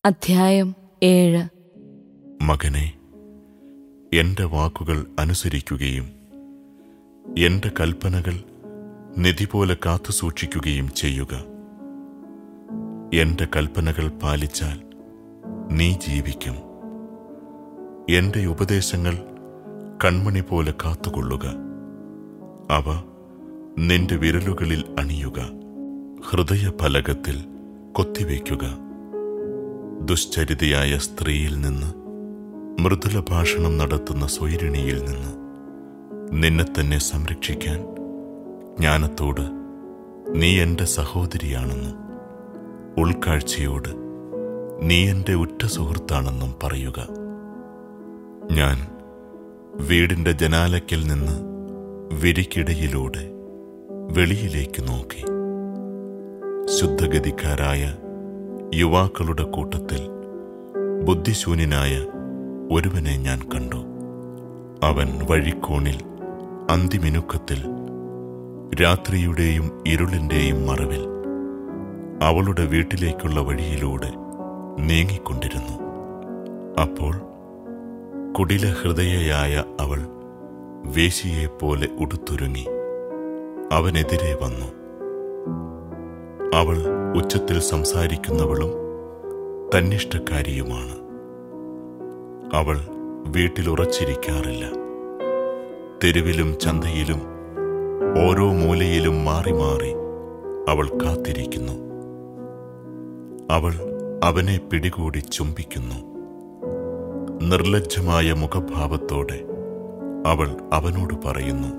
അധ്യായം ഏഴ് മകനെ എൻ്റെ വാക്കുകൾ അനുസരിക്കുകയും എൻ്റെ കൽപ്പനകൾ നിധി പോലെ കാത്തു സൂക്ഷിക്കുകയും ചെയ്യുക എൻ്റെ കൽപ്പനകൾ പാലിച്ചാൽ നീ ജീവിക്കും എൻ്റെ ഉപദേശങ്ങൾ കൺമണി പോലെ കാത്തുകൊള്ളുക അവ നിന്റെ വിരലുകളിൽ അണിയുക ഹൃദയഫലകത്തിൽ കൊത്തിവയ്ക്കുക ദുശ്ചരിതയായ സ്ത്രീയിൽ നിന്ന് മൃദുല ഭാഷണം നടത്തുന്ന സ്വൈരിണിയിൽ നിന്ന് നിന്നെ തന്നെ സംരക്ഷിക്കാൻ ജ്ഞാനത്തോട് നീ എൻ്റെ സഹോദരിയാണെന്നും ഉൾക്കാഴ്ചയോട് നീ എൻ്റെ ഉറ്റ സുഹൃത്താണെന്നും പറയുക ഞാൻ വീടിൻ്റെ ജനാലയ്ക്കൽ നിന്ന് വിരിക്കിടയിലൂടെ വെളിയിലേക്ക് നോക്കി ശുദ്ധഗതിക്കാരായ യുവാക്കളുടെ കൂട്ടത്തിൽ ബുദ്ധിശൂന്യനായ ഒരുവനെ ഞാൻ കണ്ടു അവൻ വഴിക്കോണിൽ അന്തിമിനുക്കത്തിൽ രാത്രിയുടെയും ഇരുളിന്റെയും മറവിൽ അവളുടെ വീട്ടിലേക്കുള്ള വഴിയിലൂടെ നീങ്ങിക്കൊണ്ടിരുന്നു അപ്പോൾ കുടില ഹൃദയയായ അവൾ വേശിയെപ്പോലെ ഉടുത്തുരുങ്ങി അവനെതിരെ വന്നു അവൾ ഉച്ചത്തിൽ സംസാരിക്കുന്നവളും തന്നിഷ്ടക്കാരിയുമാണ് അവൾ വീട്ടിൽ ഉറച്ചിരിക്കാറില്ല തെരുവിലും ചന്തയിലും ഓരോ മൂലയിലും മാറി മാറി അവൾ കാത്തിരിക്കുന്നു അവൾ അവനെ പിടികൂടി ചുംബിക്കുന്നു നിർലജ്ജമായ മുഖഭാവത്തോടെ അവൾ അവനോട് പറയുന്നു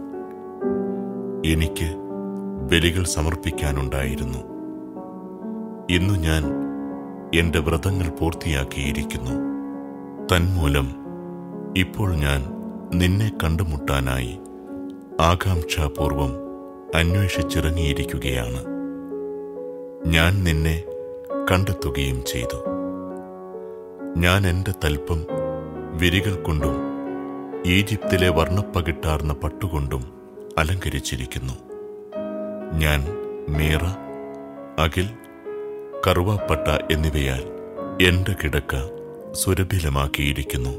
എനിക്ക് ബലികൾ സമർപ്പിക്കാനുണ്ടായിരുന്നു ഇന്നു ഞാൻ എന്റെ വ്രതങ്ങൾ പൂർത്തിയാക്കിയിരിക്കുന്നു തന്മൂലം ഇപ്പോൾ ഞാൻ നിന്നെ കണ്ടുമുട്ടാനായി ആകാംക്ഷാപൂർവം അന്വേഷിച്ചിറങ്ങിയിരിക്കുകയാണ് ഞാൻ നിന്നെ കണ്ടെത്തുകയും ചെയ്തു ഞാൻ എന്റെ തൽപ്പം വിരികൾ കൊണ്ടും ഈജിപ്തിലെ വർണ്ണപ്പകിട്ടാർന്ന പട്ടുകൊണ്ടും അലങ്കരിച്ചിരിക്കുന്നു ഞാൻ മീറ അകിൽ കറുവാപ്പട്ട എന്നിവയാൽ എന്റെ കിടക്ക സുരഭിലമാക്കിയിരിക്കുന്നു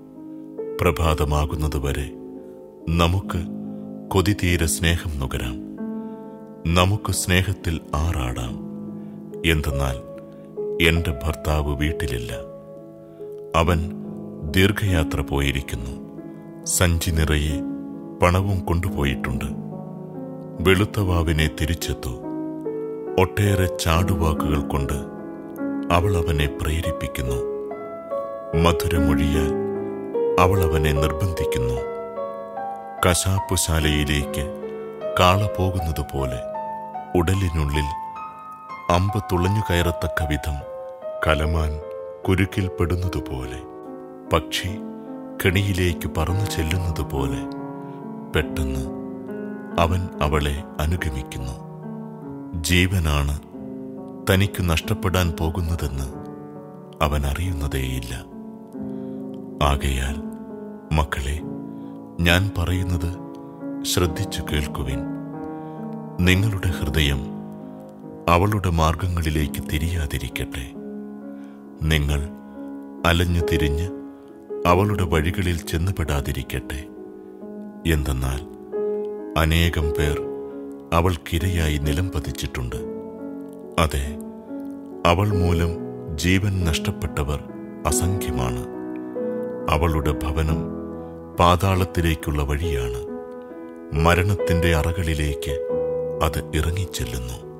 പ്രഭാതമാകുന്നതുവരെ നമുക്ക് കൊതിതീരെ സ്നേഹം നുകരാം നമുക്ക് സ്നേഹത്തിൽ ആറാടാം എന്തെന്നാൽ എന്റെ ഭർത്താവ് വീട്ടിലില്ല അവൻ ദീർഘയാത്ര പോയിരിക്കുന്നു സഞ്ചി നിറയെ പണവും കൊണ്ടുപോയിട്ടുണ്ട് വെളുത്തവാവിനെ തിരിച്ചെത്തു ഒട്ടേറെ ചാടുവാക്കുകൾ കൊണ്ട് അവൾ അവനെ പ്രേരിപ്പിക്കുന്നു മധുരമൊഴിയാൽ അവൾ അവനെ നിർബന്ധിക്കുന്നു കശാപ്പുശാലയിലേക്ക് കാള പോകുന്നതുപോലെ ഉടലിനുള്ളിൽ അമ്പ് തുളഞ്ഞു കയറത്തക്ക വിധം കലമാൻ കുരുക്കിൽപ്പെടുന്നതുപോലെ പക്ഷി കെണിയിലേക്ക് പറന്നു ചെല്ലുന്നതുപോലെ പെട്ടെന്ന് അവൻ അവളെ അനുഗമിക്കുന്നു ജീവനാണ് തനിക്ക് നഷ്ടപ്പെടാൻ പോകുന്നതെന്ന് അവൻ അറിയുന്നതേയില്ല ആകയാൽ മക്കളെ ഞാൻ പറയുന്നത് ശ്രദ്ധിച്ചു കേൾക്കുവിൻ നിങ്ങളുടെ ഹൃദയം അവളുടെ മാർഗങ്ങളിലേക്ക് തിരിയാതിരിക്കട്ടെ നിങ്ങൾ അലഞ്ഞു തിരിഞ്ഞ് അവളുടെ വഴികളിൽ ചെന്നുപെടാതിരിക്കട്ടെ എന്തെന്നാൽ അനേകം പേർ അവൾക്കിരയായി നിലം പതിച്ചിട്ടുണ്ട് അതെ അവൾ മൂലം ജീവൻ നഷ്ടപ്പെട്ടവർ അസംഖ്യമാണ് അവളുടെ ഭവനം പാതാളത്തിലേക്കുള്ള വഴിയാണ് മരണത്തിന്റെ അറകളിലേക്ക് അത് ഇറങ്ങിച്ചെല്ലുന്നു